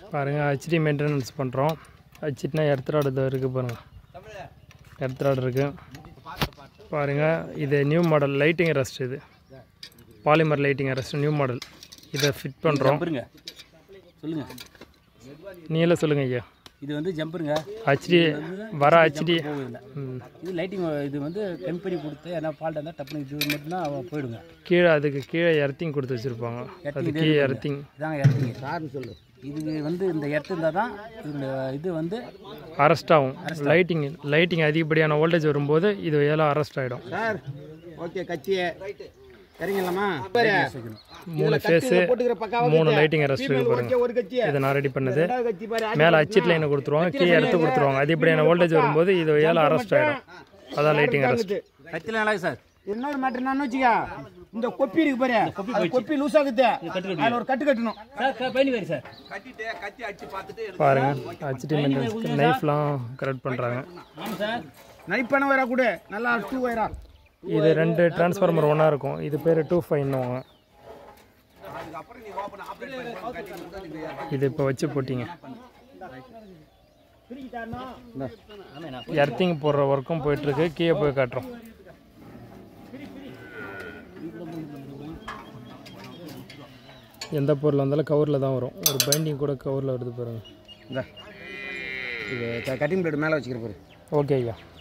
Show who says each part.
Speaker 1: பாருங்கள் HD maintenance பண்ணுறோம் ஹெச்டினா எர்த்ராடு இது இருக்குது பாருங்கள் எர்த்ராடு இருக்குது பாருங்கள் இது நியூ மாடல் லைட்டிங் ரெஸ்ட் இது polymer lighting rest new model இதை ஃபிட் பண்ணுறோம்
Speaker 2: ஜம்பருங்க சொல்லுங்க
Speaker 1: நீங்களே சொல்லுங்கள் ஐயா
Speaker 2: இது வந்து ஜம்பருங்க
Speaker 1: ஹெச்டி வர ஹெச்டி
Speaker 2: போகுதில்ல
Speaker 1: ம்
Speaker 2: இது லைட்டிங் இது வந்து கம்பெனி கொடுத்து என்ன ஃபால்ட் இருந்தால் டப்புனு இது மட்டும்தான் போயிடுங்க
Speaker 1: கீழே அதுக்கு கீழே எர்த்திங் கொடுத்து வச்சுருப்பாங்க அது கீழே எர்த்திங்
Speaker 2: இதாங்க இடத்துங்க சார்னு சொல்லு இது வந்து இந்த இடத்து இருந்தால் தான் இதோட இது வந்து
Speaker 1: அரெஸ்ட் ஆகும் லைட்டிங் லைட்டிங் அதிகப்படியான வோல்டேஜ் வரும்போது இது ஏழை அரெஸ்ட் ஆகிடும்
Speaker 3: சார் ஓகே கட்சி இறங்கிடலாமா
Speaker 1: மூணு ஃபேஸு
Speaker 3: போட்டுக்கிற பக்காவா
Speaker 1: மூணு லைட்டிங் அரெஸ்ட் இருக்கு
Speaker 3: ஓகே
Speaker 1: பாருங்க
Speaker 3: ஒரு கட்சி
Speaker 1: இதை நான் ரெடி பண்ணது
Speaker 3: ரெண்டாவது கட்சி பாரு
Speaker 1: மேலே அச்சிட் லைனை கொடுத்துருவாங்க கீழே எடுத்து கொடுத்துருவாங்க அதிகப்படியான வோல்டேஜ் வரும்போது இது ஏழை அரெஸ்ட் ஆகிடும் அதான் லைட்டிங் அரெஸ்ட்
Speaker 2: கத்தில நல்லா சார்
Speaker 3: இன்னொரு மேட்டர் என்னன்னு வச்சுக்க இந்த கொப்பி இருக்கு பாரு அது கொப்பி லூஸ் ஆகுது அதுல ஒரு கட்டு கட்டணும்
Speaker 2: சார் பயணி வேறு சார்
Speaker 1: பாருங்க ஹெச்டி மெயின்டெனன்ஸ்க்கு நைஃப்லாம் கரெக்ட் பண்ணுறாங்க
Speaker 2: ஆமாம் சார்
Speaker 3: நைப்பான வயரா கூட நல்லா டூ வயரா
Speaker 1: இது ரெண்டு டிரான்ஸ்ஃபார்மர் ஒன்றா இருக்கும் இது பேர் டூ ஃபைன்னுவாங்க இது இப்போ வச்சு போட்டிங்க எர்த்திங் போடுற ஒர்க்கும் போயிட்டுருக்கு கீழே போய் காட்டுறோம் எந்த பொருள் வந்தாலும் கவரில் தான் வரும் ஒரு பைண்டிங் கூட கவரில் வருது பாருங்க
Speaker 3: இந்த இது கட்டிங் பிளேட் மேலே வச்சுக்கிற பாரு
Speaker 1: ஓகே ஐயா